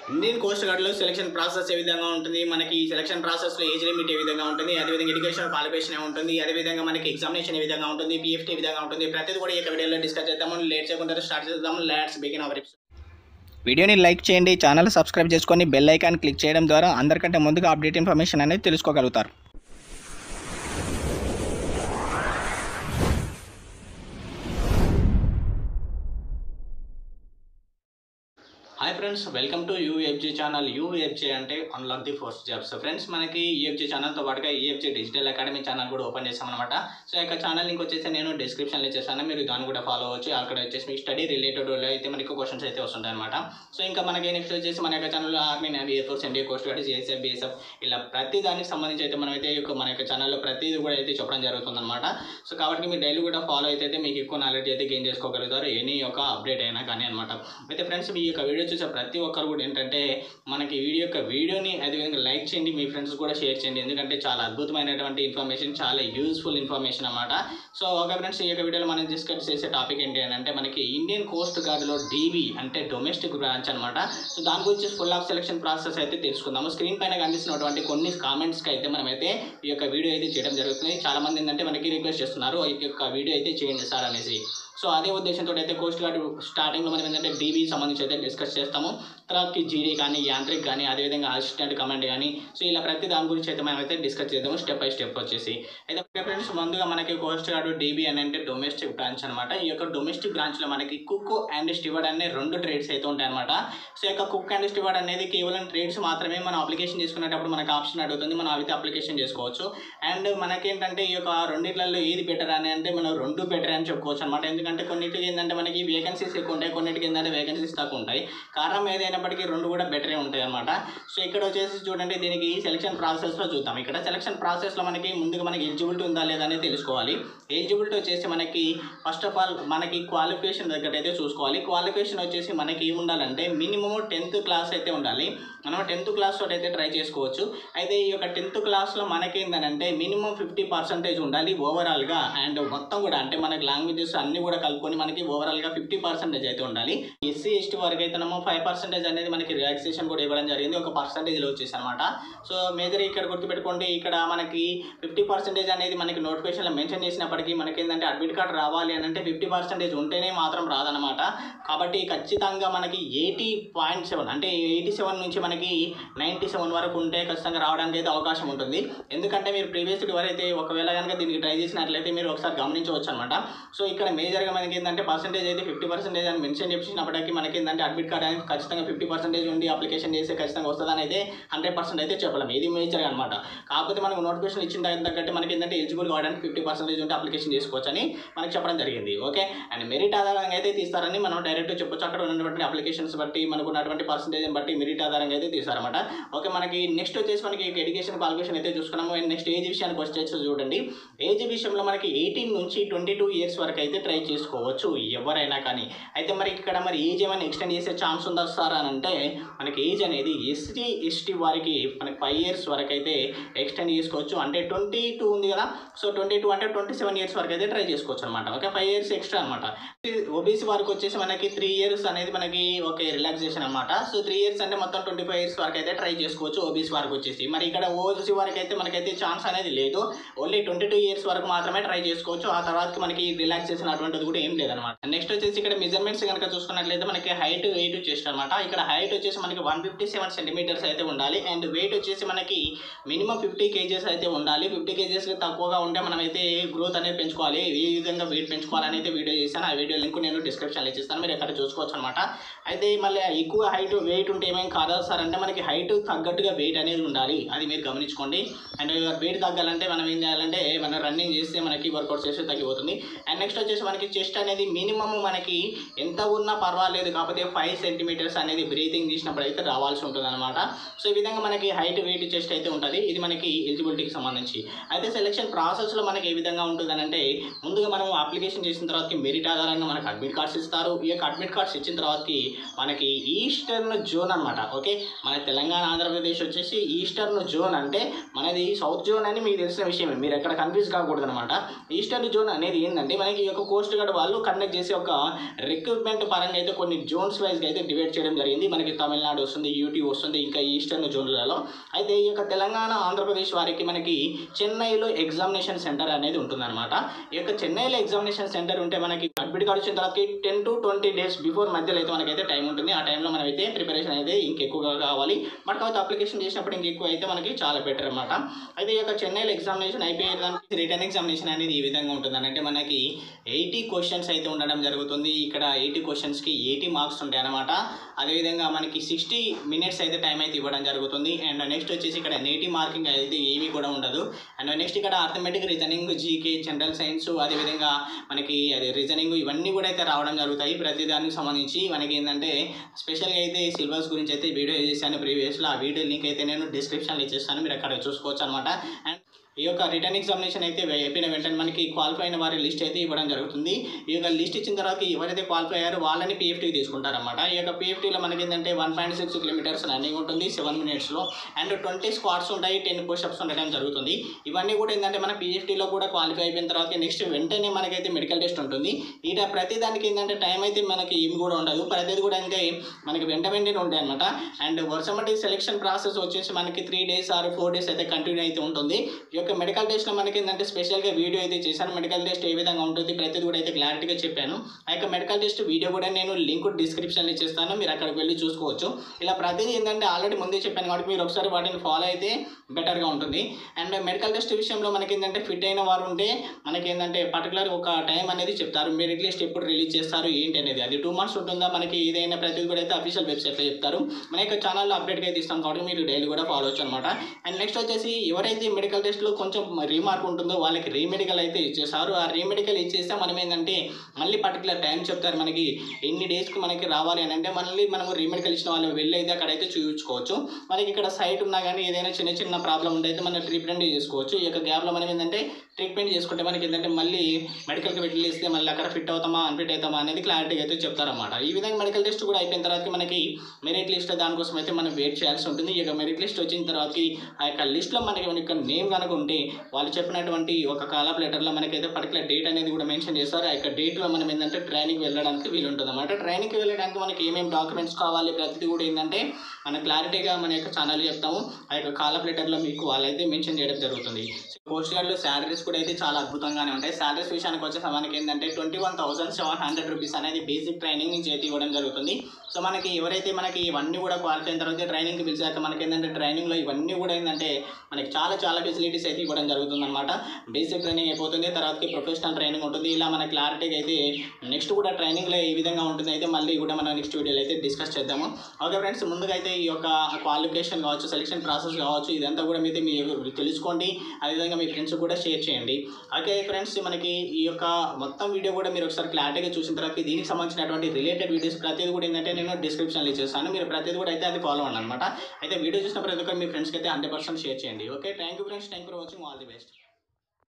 Indian coast గార్డ్లో selection process ఏ విధంగా ఉంటుంది మనకి ఈ సెలక్షన్ ప్రాసెస్లో ఏజ్ లిమిట్ ఏ విధంగా ఉంటుంది అదేవిధంగా ఎడ్యుకేషన్ క్వాలిఫికేషన్ ఏ ఉంటుంది అదేవిధంగా మనకి ఎగ్జామినేషన్ ఏ విధంగా ఉంటుంది పిఎఫ్టీ ఏ విధంగా ఉంటుంది ప్రతిది కూడా ఈ యొక్క వీడియోలో డిస్కస్ చేద్దాము లేట్ చేయకుండా స్టార్ట్ చేద్దాం లెట్స్ బిగిన్ అవర్ వీడియోని లైక్ చేయండి ఛానల్ సబ్స్క్రైబ్ చేసుకొని బెల్ ఐకాన్ క్లిక్ చేయడం ద్వారా అందరికంటే ముందుగా అప్డేట్ ఇన్ఫర్మేషన్ అనేది తెలుసుకోగలుగుతారు hi friends welcome to UFG channel UFG అంటే unlock the force jobs friends మనకి యూఎఫ్జీ ఛానల్తో పాటుగా యూఎఫ్జీ డిజిటల్ అకాడమీ ఛానల్ కూడా ఓపెన్ చేసామన్నమాట సో ఈ యొక్క ఛానల్ లింక్ వచ్చేసి నేను డిస్క్రిప్షన్లో ఇచ్చేసాను మీరు దాన్ని కూడా ఫాలో అవ్వచ్చు అక్కడ వచ్చేసి మీకు స్టడీ రిలేటెడ్ అయితే మనకి క్వశ్చన్స్ అయితే వస్తుంటాయి అనమాట సో ఇంకా మనకి నెక్స్ట్ వచ్చేసి మన యొక్క ఛానల్లో army navy air force India coast guard CSF BSF ఇలా ప్రతి దానికి సంబంధించి అయితే మనం అయితే ఈ యొక్క మన యొక్క ఛానల్లో ప్రతిదీ కూడా అయితే చెప్పడం జరుగుతుంది అనమాట సో కాబట్టి మీరు డైలీ కూడా ఫాలో అయితే మీకు ఎక్కువ నాలెడ్జ్ అయితే గెయిన్ చేసుకోగలుగుతారు ఎనీ యొక్క అప్డేట్ అయినా కానీ అనమాట అయితే ఫ్రెండ్స్ మీ యొక్క వీడియో చూసే ప్రతి ఒక్కరు కూడా ఏంటంటే మనకి వీడియో యొక్క వీడియోని అదేవిధంగా లైక్ చేయండి మీ ఫ్రెండ్స్ కూడా షేర్ చేయండి ఎందుకంటే చాలా అద్భుతమైనటువంటి ఇన్ఫర్మేషన్ చాలా యూస్ఫుల్ ఇన్ఫర్మేషన్ అనమాట సో ఓకే ఫ్రెండ్స్ ఈ యొక్క వీడియోలో మనం డిస్కస్ చేసే టాపిక్ ఏంటి అని అంటే మనకి ఇండియన్ కోస్ట్ గార్డ్లో డీబీ అంటే డొమెస్టిక్ బ్రాంచ్ అనమాట సో దాని గురించి ఫుల్ ఆఫ్ సెలక్షన్ ప్రాసెస్ అయితే తెలుసుకుందాము స్క్రీన్ పైన కనిపిస్తున్నటువంటి కొన్ని కామెంట్స్కి అయితే మనమైతే ఈ యొక్క వీడియో అయితే చేయడం జరుగుతుంది చాలా మంది ఏంటంటే మనకి రిక్వెస్ట్ చేస్తున్నారు ఈ యొక్క వీడియో అయితే చేయండి సార్ అనేసి సో అదే ఉద్దేశంతో అయితే కోస్ట్ గార్డ్ స్టార్టింగ్లో మనం ఏంటంటే డీబీ సంబంధించి అయితే డిస్కస్ చేస్తాము తర్వాతకి జీడీ కానీ యాంత్రిక్ కానీ అదేవిధంగా అసిస్టెంట్ కమాండ్ కానీ సో ఇలా ప్రతి దాని గురించి అయితే మనం అయితే డిస్కస్ చేద్దాము స్టెప్ బై స్టెప్ వచ్చేసి అయితే ఓకే ఫ్రెండ్స్ ముందుగా మనకి కోస్ట్ గార్డ్ డీబీ అని అంటే డొమెస్టిక్ బ్రాంచ్ అనమాట ఈ యొక్క డొమెస్టిక్ బ్రాంచ్లో మనకి కుక్ అండ్ స్టివర్డ్ అనే రెండు ట్రేడ్స్ అయితే ఉంటాయి అనమాట సో ఈ యొక్క కుక్ అండ్ స్టివర్డ్ అనేది కేవలం ట్రేడ్స్ మాత్రమే మనం అప్లికేషన్ చేసుకునేటప్పుడు మనకు ఆప్షన్ అడుగుతుంది మనం అయితే అప్లికేషన్ చేసుకోవచ్చు అండ్ మనకేంటంటే ఈ యొక్క రెండిట్లలో ఏది బెటర్ అని అంటే మనం రెండు బెటర్ అని చెప్పుకోవచ్చు అనమాట ఎందుకంటే కొన్నిటికి ఏంటంటే మనకి వేకెన్సీస్ ఎక్కువ ఉంటాయి కొన్నిటికి ఏంటంటే వేకెన్సీస్ తక్కువ ఉంటాయి కారణం ఏదైనప్పటికీ రెండు కూడా బెటరే ఉంటాయి అనమాట సో ఇక్కడ వచ్చేసి చూడండి దీనికి సెలక్షన్ ప్రాసెస్లో చూద్దాం ఇక్కడ సెలక్షన్ ప్రాసెస్లో మనకి ముందుగా మనకి ఎలిజిబిలిటీ ఉందా లేదా అనేది తెలుసుకోవాలి ఎలిజిబిలిటీ వచ్చేసి మనకి ఫస్ట్ ఆఫ్ ఆల్ మనకి క్వాలిఫికేషన్ దగ్గర అయితే చూసుకోవాలి క్వాలిఫికేషన్ వచ్చేసి మనకి ఏమి ఉండాలంటే మినిమం టెన్త్ క్లాస్ అయితే ఉండాలి మనం టెన్త్ క్లాస్ తోటి అయితే ట్రై చేసుకోవచ్చు అయితే ఈ యొక్క టెన్త్ క్లాస్లో మనకేంటంటే మినిమం ఫిఫ్టీ పర్సెంటేజ్ ఉండాలి ఓవరాల్గా అండ్ మొత్తం కూడా అంటే మనకి లాంగ్వేజెస్ అన్ని కూడా కలుపుకొని మనకి ఓవరాల్గా ఫిఫ్టీ పర్సెంటేజ్ అయితే ఉండాలి ఎస్సీ ఎస్టీ వరకు అయితేనేమో ఫైవ్ పర్సెంటేజ్ అనేది మనకి రిలాక్సేషన్ కూడా ఇవ్వడం జరిగింది ఒక పర్సెంటేజ్లో వచ్చేసి అనమాట సో మేజర్ ఇక్కడ గుర్తుపెట్టుకోండి ఇక్కడ మనకి ఫిఫ్టీ పర్సెంటేజ్ అనేది మనకి నోటిఫికేషన్లో మెన్షన్ చేసినప్పటికీ మనకి ఏంటంటే అడ్మిట్ కార్డ్ రావాలి అని అంటే ఫిఫ్టీ పర్సెంటేజ్ ఉంటేనే మాత్రం రాదనమాట కాబట్టి ఖచ్చితంగా మనకి ఎయిటీ పాయింట్ సెవెన్ అంటే ఎయిటీ సెవెన్ నుంచి మనకి నైంటీ సెవెన్ వరకు ఉంటే ఖచ్చితంగా రావడానికి అయితే అవకాశం ఉంటుంది ఎందుకంటే మీరు ప్రీవియస్ ఎవరైతే ఒకవేళ కనుక దీనికి ట్రై చేసినట్లయితే మీరు ఒకసారి గమనించవచ్చు అనమాట సో ఇక్కడ మేజర్గా మనకి ఏంటంటే పర్సెంటేజ్ అయితే ఫిఫ్టీ పర్సెంటేజ్ అని మెన్షన్ చేసినప్పటికీ మనకి ఏంటంటే అడ్మిట్ కార్డ్ అనేది ఖచ్చితంగా ఫిఫ్టీ పర్సెంటేజ్ ఉండి అప్లికేషన్ చేస్తే ఖచ్చితంగా వస్తుందని అయితే హండ్రెడ్ పర్సెంట్ అయితే చెప్పలేము ఇది మేజర్ అనమాట కాకపోతే మనకు నోటిఫికేషన్ ఇచ్చిన దానికి తగ్గట్టు మనకి ఏంటంటే ఎలిజిబుల్ కావడానికి ఫిఫ్టీ పర్సెంటేజ్ ఉంటే అప్లికేషన్ చేసుకోవచ్చు అని మనకి చెప్పడం జరిగింది ఓకే అండ్ మెరిట్ ఆధారంగా అయితే తీస్తారని మనం డైరెక్ట్ చెప్పొచ్చు అక్కడ ఉన్నటువంటి అప్లికేషన్స్ బట్టి మనకు ఉన్నటువంటి పర్సెంటేజ్ని బట్టి మెరిట్ ఆధారంగా అయితే తీస్తారన్నమాట ఓకే మనకి నెక్స్ట్ వచ్చేసి మనకి ఎడ్యుకేషన్ క్వాలిఫికేషన్ అయితే చూసుకున్నాము అండ్ నెక్స్ట్ ఏజ్ విషయానికి వచ్చేసి చూడండి ఏజ్ విషయంలో మనకి ఎయిటీన్ నుంచి ట్వంటీ టూ ఇయర్స్ వరకు అయితే ట్రై చేసుకోవచ్చు ఎవరైనా కానీ అయితే మరి ఇక్కడ మరి ఏజ్ ఏమైనా ఎక్స్టెండ్ చేసే ఛాన్స్ ఉందా సార్ అని అంటే మనకి ఏజ్ అనేది ఎస్టీ ఎస్టీ వారికి మనకి ఫైవ్ ఇయర్స్ వరకు అయితే ఎక్స్టెండ్ చేసుకోవచ్చు అంటే ట్వంటీ టూ ఉంది కదా సో ట్వంటీ టూ అంటే ట్వంటీ సెవెన్ ఇయర్స్ వరకు అయితే ట్రై చేసుకోవచ్చు అనమాట ఓకే ఫైవ్ ఇయర్స్ ఎక్స్ట్రా అనమాట ఓబీసీ వారికి వచ్చేసి మనకి త్రీ ఇయర్స్ అనేది మనకి ఒక రిలాక్సేషన్ అనమాట సో త్రీ ఇయర్స్ అంటే మొత్తం ట్వంటీ ఫైవ్ ఇయర్స్ వరకు అయితే ట్రై చేసుకోవచ్చు ఓబీసీ వారికి వచ్చేసి మరి ఇక్కడ ఓబీసీ వారికి అయితే మనకైతే ఛాన్స్ అనేది లేదు ఓన్లీ ట్వంటీ టూ ఇయర్స్ వరకు మాత్రమే ట్రై చేసుకోవచ్చు ఆ తర్వాతకి మనకి రిలాక్సేషన్ అటువంటిది కూడా ఏం లేదనమాట నెక్స్ట్ వచ్చేసి ఇక్కడ మెజర్మెంట్స్ కనుక చూసుకున్నట్లయితే మనకి హైట్ వెయిట్ వచ్చేసి అనమాట ఇక్కడ హైట్ వచ్చేసి మనకి వన్ ఫిఫ్టీ సెవెన్ సెంటీమీటర్స్ అయితే ఉండాలి అండ్ వెయిట్ వచ్చేసి మనకి మినిమం ఫిఫ్టీ కేజెస్ అయితే ఉండాలి ఫిఫ్టీ కేజెస్ తక్కువగా ఉంటే మనం అయితే గ్రోత్ అనేది పెంచుకోవాలి ఏ విధంగా వెయిట్ పెంచుకోవాలని అయితే వీడియో చేశాను ఆ వీడియో లింక్ నేను డిస్క్రిప్షన్లో ఇచ్చిస్తాను మీరు ఎక్కడ చూసుకోవచ్చు అనమాట అయితే మళ్ళీ ఎక్కువ హైట్ వెయిట్ ఉంటే ఏమేమి కాదా సార్ అంటే మనకి హైట్ తగ్గట్టుగా వెయిట్ అనేది ఉండాలి అది మీరు గమనించుకోండి అండ్ వెయిట్ తగ్గాలంటే మనం ఏం చేయాలంటే మనం రన్నింగ్ చేస్తే మనకి వర్కౌట్ చేస్తే తగ్గిపోతుంది అండ్ నెక్స్ట్ వచ్చేసి మనకి చెస్ట్ అనేది మినిమం మనకి ఎంత ఉన్నా పర్వాలేదు కాకపోతే ఫైవ్ సెంటీమీటర్స్ అనేది బ్రీతింగ్ తీసినప్పుడు అయితే రావాల్సి ఉంటుంది అనమాట సో ఈ విధంగా మనకి హైట్ వెయిట్ చెస్ట్ అయితే ఉంటుంది ఇది మనకి ఎలిజిబిలిటీకి సంబంధించి అయితే సెలక్షన్ ప్రాసెస్లో మనకి ఏ విధంగా ఉంటుంది అంటే ముందుగా మనం అప్లికేషన్ చేసిన తర్వాతకి మెరిట్ ఆధారంగా మనకి అడ్మిట్ కార్డ్స్ ఇస్తారు ఈ యొక్క అడ్మిట్ కార్డ్స్ ఇచ్చిన తర్వాతకి మనకి ఈస్టర్న్ జోన్ అనమాట ఓకే మన తెలంగాణ ఆంధ్రప్రదేశ్ వచ్చేసి ఈస్టర్న్ జోన్ అంటే మనది సౌత్ జోన్ అని మీకు తెలిసిన విషయమే మీరు ఎక్కడ కన్ఫ్యూజ్ కాకూడదు అనమాట ఈస్టర్న్ జోన్ అనేది ఏంటంటే మనకి ఈ యొక్క కోస్ట్ గార్డ్ వాళ్ళు కండక్ట్ చేసే ఒక రిక్రూట్మెంట్ పరంగా అయితే కొన్ని జోన్స్ వైజ్గా అయితే డివైడ్ చేయడం జరిగింది అయింది మనకి తమిళనాడు వస్తుంది యూటీ వస్తుంది ఇంకా ఈస్టర్న్ జోన్లలో అయితే ఈ యొక్క తెలంగాణ ఆంధ్రప్రదేశ్ వారికి మనకి చెన్నైలో ఎగ్జామినేషన్ సెంటర్ అనేది ఉంటుందన్నమాట ఈ యొక్క చెన్నైలో ఎగ్జామినేషన్ సెంటర్ ఉంటే మనకి అడ్మిట్ కార్డు వచ్చిన తర్వాత ten to twenty days before మధ్యలో అయితే మనకైతే టైం ఉంటుంది ఆ టైంలో మనం అయితే ప్రిపరేషన్ అయితే ఇంకెక్కువగా కావాలి బట్ కాకపోతే అప్లికేషన్ చేసినప్పుడు ఇంకెక్కువ అయితే మనకి చాలా బెటర్ అనమాట అయితే ఈ యొక్క చెన్నైలో ఎగ్జామినేషన్ అయిపోయేదానికి రిటర్న్ ఎగ్జామినేషన్ అనేది ఈ విధంగా ఉంటుంది అంటే మనకి ఎయిటీ క్వశ్చన్స్ అయితే ఉండడం జరుగుతుంది ఇక్కడ ఎయిటీ క్వశ్చన్స్కి ఎయిటీ మార్క్స్ ఉంటాయి అనమాట అదేవిధంగా మనకి సిక్స్టీ మినిట్స్ అయితే టైం అయితే ఇవ్వడం జరుగుతుంది అండ్ నెక్స్ట్ వచ్చేసి ఇక్కడ నేటివ్ మార్కింగ్ అయితే ఏమీ కూడా ఉండదు అండ్ నెక్స్ట్ ఇక్కడ arithmetic reasoning GK general science అదేవిధంగా మనకి అది రీజనింగ్ ఇవన్నీ కూడా అయితే రావడం జరుగుతాయి ప్రతి దానికి సంబంధించి మనకి ఏంటంటే స్పెషల్గా అయితే సిలబస్ గురించి అయితే వీడియో చేశాను ప్రీవియస్లో ఆ వీడియో లింక్ అయితే నేను డిస్క్రిప్షన్లో ఇచ్చేస్తాను మీరు అక్కడ చూసుకోవచ్చు అనమాట అండ్ ఈ యొక్క రిటర్న్ ఎగ్జామినేషన్ అయితే అయిపోయిన వెంటనే మనకి క్వాలిఫై అయిన వారి లిస్ట్ అయితే ఇవ్వడం జరుగుతుంది ఈ యొక్క లిస్ట్ ఇచ్చిన తర్వాత ఎవరైతే క్వాలిఫై అయ్యారో వాళ్ళని పీఎఫ్టీ తీసుకుంటారన్నమాట ఈ యొక్క పీఎఫ్టీలో మనకి ఏంటంటే one point six kilometres running ఉంటుంది సెవెన్ మినిట్స్లో అండ్ ట్వంటీ స్క్వాడ్స్ ఉంటాయి టెన్ పుషప్స్ ఉండడం జరుగుతుంది ఇవన్నీ కూడా ఏంటంటే మన పీఎఫ్టీలో కూడా క్వాలిఫై అయిపోయిన తర్వాత నెక్స్ట్ వెంటనే మనకైతే మెడికల్ టెస్ట్ ఉంటుంది ఈట ప్రతి దానికి ఏంటంటే టైం అయితే మనకి ఏమి కూడా ఉండదు ప్రతిది కూడా అంటే మనకి వెంట వెంటనే ఉంటాయి అనమాట అండ్ వర్షమటి సెలెక్షన్ ప్రాసెస్ వచ్చేసి మనకి three days or four days అయితే కంటిన్యూ అయితే ఉంటుంది ఈ యొక్క మెడికల్ టెస్ట్లో మనకి ఏంటంటే స్పెషల్గా వీడియో అయితే చేశాను మెడికల్ టెస్ట్ ఏ విధంగా ఉంటుంది ప్రతిది కూడా అయితే క్లారిటీగా చెప్పాను ఆ యొక్క మెడికల్ టెస్ట్ వీడియో కూడా నేను లింక్ డిస్క్రిప్షన్లో ఇచ్చేస్తాను మీరు అక్కడికి వెళ్ళి చూసుకోవచ్చు ఇలా ప్రతిదీ ఏంటంటే ఆల్రెడీ ముందే చెప్పాను కాబట్టి మీరు ఒకసారి వాటిని ఫాలో అయితే బెటర్గా ఉంటుంది అండ్ మెడికల్ టెస్ట్ విషయంలో మనకి ఏంటంటే ఫిట్ అయిన వారు ఉంటే మనకి ఏంటంటే పర్టికులర్ ఒక టైం అనేది చెప్తారు మెరిట్ లిస్ట్ ఎప్పుడు రిలీజ్ చేస్తారు ఏంటి అనేది అది టూ మంత్స్ ఉంటుందా మనకి ఏదైనా ప్రతిదీ కూడా అయితే అఫీషియల్ వెబ్సైట్లో చెప్తారు మన యొక్క ఛానల్లో అప్డేట్గా అయితే ఇస్తాం కాబట్టి మీరు డైలీ కూడా ఫాలో అవచ్చు అనమాట అండ్ నెక్స్ట్ వచ్చేసి ఎవరైతే మెడికల్ టెస్ట్లో కొంచెం రీమార్క్ ఉంటుందో వాళ్ళకి రీమెడికల్ అయితే ఇచ్చేస్తారు ఆ రీమెడికల్ ఇచ్చేస్తే మనం ఏంటంటే మళ్ళీ పర్టికులర్ టైం చెప్తారు మనకి ఎన్ని డేస్కి మనకి రావాలి అని అంటే మళ్ళీ మనము రీమెడికల్ ఇచ్చిన వాళ్ళు వెళ్ళి అయితే అక్కడైతే చూపించుకోవచ్చు మనకి ఇక్కడ సైట్ ఉన్నా కానీ ఏదైనా చిన్న చిన్న ప్రాబ్లం ఉంటే అయితే మనం ట్రీట్మెంట్ చేసుకోవచ్చు ఈ యొక్క గ్యాప్లో మనం ఏంటంటే ట్రీట్మెంట్ చేసుకుంటే మనకి ఏంటంటే మళ్ళీ మెడికల్కి వెళ్ళిస్తే మళ్ళీ అక్కడ ఫిట్ అవుతామా అన్ఫిట్ అవుతామా అనేది క్లారిటీగా అయితే చెప్తారన్నమాట ఈ విధంగా మెడికల్ టెస్ట్ కూడా అయిపోయిన తర్వాత మనకి మెరిట్ లిస్ట్ దానికోసం అయితే మనం వెయిట్ చేయాల్సి ఉంటుంది ఈ యొక్క మెరిట్ లిస్ట్ వచ్చిన తర్వాతకి ఆ యొక్క లిస్ట్లో మనకి యొక్క నేమ్ కనుక ఉంటే వాళ్ళు చెప్పినటువంటి ఒక కాలప్ లెటర్లో మనకైతే పర్టికులర్ డేట్ అనేది కూడా మెన్షన్ చేస్తారు ఆ యొక్క డేట్లో మనం ఏంటంటే ట్రైనింగ్ వెళ్ళడానికి వీలుంటుంది అనమాట ట్రైనింగ్కి వెళ్ళడానికి మనకి ఏమేమి డాక్యుమెంట్స్ కావాలి ప్రతిదీ కూడా ఏంటంటే మన క్లారిటీగా మన యొక్క ఛానల్ చెప్తాము ఆ యొక్క కాలప్ లెటర్లో మీకు వాళ్ళైతే మెన్షన్ చేయడం జరుగుతుంది పోస్ట్ గార్డ్లో శాలరీస్ కూడా అయితే చాలా అద్భుతంగానే ఉంటాయి శాలరీస్ విషయానికి వచ్చేసి మనకి ఏంటంటే twenty one thousand seven hundred rupees అనేది బేసిక్ ట్రైనింగ్ నుంచి అయితే ఇవ్వడం జరుగుతుంది సో మనకి ఎవరైతే మనకి ఇవన్నీ కూడా క్వాలిఫై అయిన తర్వాత ట్రైనింగ్కి పిలిచాక మనకి ఏంటంటే ట్రైనింగ్లో ఇవన్నీ కూడా ఏంటంటే మనకి చాలా చాలా ఫెసిలిటీస్ అయితే ఇవ్వడం జరుగుతుంది అనమాట బేసిక్ ట్రైనింగ్ అయిపోతుంది తర్వాతకి ప్రొఫెషనల్ ట్రైనింగ్ ఉంటుంది ఇలా మన క్లారిటీగా అయితే నెక్స్ట్ కూడా ట్రైనింగ్లో ఏ విధంగా ఉంటుంది అయితే మళ్ళీ కూడా మనం నెక్స్ట్ వీడియోలో అయితే డిస్కస్ చేద్దాము ఓకే ఫ్రెండ్స్ ముందుగా అయితే ఈ యొక్క క్వాలిఫికేషన్ కావచ్చు సెలక్షన్ ప్రాసెస్ కావచ్చు ఇదంతా కూడా మీతో మీరు తెలుసుకోండి అదేవిధంగా మీ ఫ్రెండ్స్ కూడా షేర్ చేయండి ఓకే ఫ్రెండ్స్ మనకి ఈ యొక్క మొత్తం వీడియో కూడా మీరు ఒకసారి క్లారిటీగా చూసిన తర్వాత దీనికి సంబంధించినటువంటి రిలేటెడ్ వీడియోస్ ప్రతిదీ కూడా ఏంటంటే నేను డిస్క్రిప్షన్లో ఇచ్చేస్తాను మీరు ప్రతిదీ కూడా అయితే అది ఫాలో అవ్వండి అనమాట అయితే వీడియో చూసిన ప్రతి ఒక్కరు మీ ఫ్రెండ్స్కి అయితే హండ్రెడ్ పర్సెంట్ షేర్ చేయండి okay thank you friends thank for watching all the best